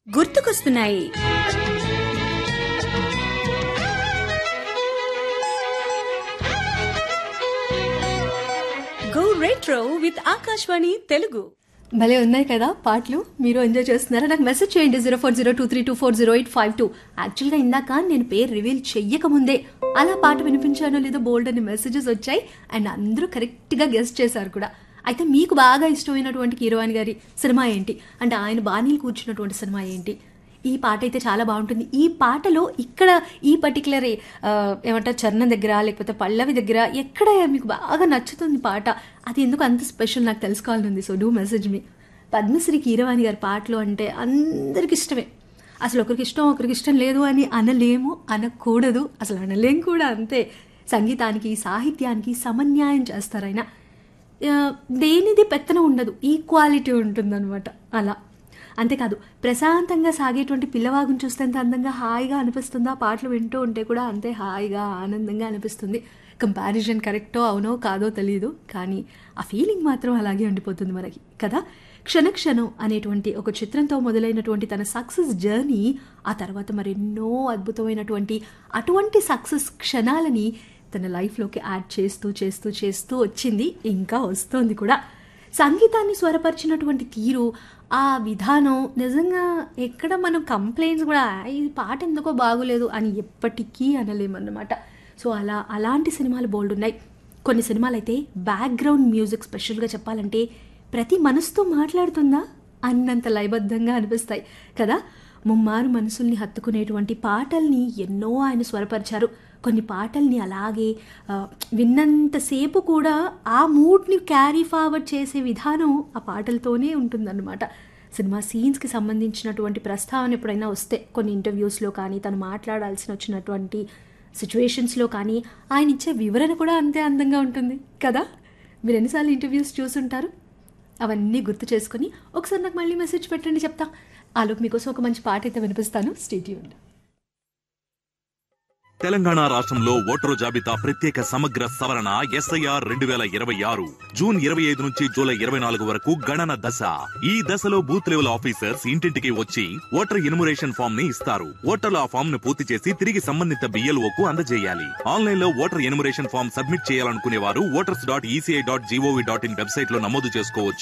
గుర్తుకొస్తున్నాయి go retro with Akashvani Telugu భలే ఉన్నాయి కదా పాటలు మీరు ఎంజాయ్ చేస్తున్నారా నాకు మెసేజ్ చేయండి zero four zero two three two four zero eight five two యాక్చువల్గా ఇందాక నేను పేరు రివీల్ చెయ్యకముందే అలా పాట వినిపించానో లేదో బోల్డ్ అని మెసేజెస్ వచ్చాయి అండ్ అందరూ కరెక్ట్గా గెస్ట్ చేశారు కూడా అయితే మీకు బాగా ఇష్టమైనటువంటి కీరవాణి గారి సినిమా ఏంటి అంటే ఆయన బాణీలు కూర్చున్నటువంటి సినిమా ఏంటి ఈ పాట అయితే చాలా బాగుంటుంది ఈ పాటలో ఇక్కడ ఈ పర్టికులర్ ఏమంటారు చరణం దగ్గర లేకపోతే పల్లవి దగ్గర ఎక్కడ మీకు బాగా నచ్చుతుంది పాట అది ఎందుకు అంత స్పెషల్ నాకు తెలుసుకోవాలని ఉంది సో డూ మెసేజ్ మీ పద్మశ్రీ కీరవాణి గారి పాటలు అంటే అందరికి ఇష్టమే అసలు ఒకరికి ఇష్టం ఒకరికి ఇష్టం లేదు అని అనలేము అనకూడదు అసలు అనలేం కూడా అంతే సంగీతానికి సాహిత్యానికి సమన్యాయం చేస్తారు ఆయన ఆ, దేనిది పెత్తనం ఉండదు ఈక్వాలిటీ ఉంటుందన్నమాట అలా అంతేకాదు ప్రశాంతంగా సాగేటువంటి పిల్లవాగుని చూస్తే ఎంత అందంగా హాయిగా అనిపిస్తుందో ఆ పాటలు వింటూ ఉంటే కూడా అంతే హాయిగా ఆనందంగా అనిపిస్తుంది కంపారిజన్ కరెక్టో అవునో కాదో తెలియదు కానీ ఆ ఫీలింగ్ మాత్రం అలాగే ఉండిపోతుంది మనకి కదా క్షణక్షణం అనేటువంటి ఒక చిత్రంతో మొదలైనటువంటి తన సక్సెస్ జర్నీ ఆ తర్వాత మరెన్నో అద్భుతమైనటువంటి అటువంటి సక్సెస్ క్షణాలని తన లైఫ్లోకి యాడ్ చేస్తూ చేస్తూ చేస్తూ వచ్చింది ఇంకా వస్తోంది కూడా సంగీతాన్ని స్వరపరిచినటువంటి తీరు ఆ విధానం నిజంగా ఎక్కడ మనం కంప్లైంట్స్ కూడా "ఆ, ఈ పాట ఎందుకో బాగోలేదు అని ఎప్పటికీ అనలేమన్నమాట సో అలా అలాంటి సినిమాలు బోల్డ్ ఉన్నాయి కొన్ని సినిమాలు అయితే బ్యాక్గ్రౌండ్ మ్యూజిక్ స్పెషల్గా చెప్పాలంటే ప్రతి మనసుతో మాట్లాడుతుందా అన్నంత లయబద్ధంగా అనిపిస్తాయి కదా ముమ్మారు మనసుల్ని హత్తుకునేటువంటి పాటల్ని ఎన్నో ఆయన స్వరపరిచారు కొన్ని పాటల్ని అలాగే ఆ, విన్నంతసేపు కూడా ఆ మూడ్ని క్యారీ ఫార్వర్డ్ చేసే విధానం ఆ పాటలతోనే ఉంటుందన్నమాట సినిమా సీన్స్కి సంబంధించినటువంటి ప్రస్తావన ఎప్పుడైనా వస్తే కొన్ని ఇంటర్వ్యూస్లో కానీ తను మాట్లాడాల్సిన వచ్చినటువంటి సిచ్యువేషన్స్లో కానీ ఆయన ఇచ్చే వివరణ కూడా అంతే అందంగా ఉంటుంది కదా మీరు ఎన్నిసార్లు ఇంటర్వ్యూస్ చూసుంటారు అవన్నీ గుర్తు చేసుకొని ఒకసారి నాకు మళ్ళీ మెసేజ్ పెట్టండి చెప్తా ఆలోపు మీకోసం ఒక మంచి పాట అయితే వినిపిస్తాను స్టేట్యూన్ తెలంగాణ రాష్ట్రంలో ఓటరు జాబితా ప్రత్యేక సమగ్ర సవరణ ఎస్ఐఆర్ రెండు వేల ఇరవై ఆరు జూన్ ఇరవై ఐదు నుంచి జూలై ఇరవై నాలుగు వరకు గణన దశ ఈ దశలో బూత్ లెవెల్ ఆఫీసర్స్ ఇంటింటికి వచ్చి ఓటర్ ఇన్మురేషన్ ఫామ్ ని ఇస్తారు ఓటర్లు ఆ ఫామ్ ను పూర్తి చేసి తిరిగి సంబంధిత బిఎల్ఓ కు అందజేయాలి ఆన్లైన్ లో ఓటర్ ఇన్మురేషన్ ఫామ్ సబ్మిట్ చేయాలనుకునే వారు voters dot ECI dot GOV dot in website లో నమోదు చేసుకోవచ్చు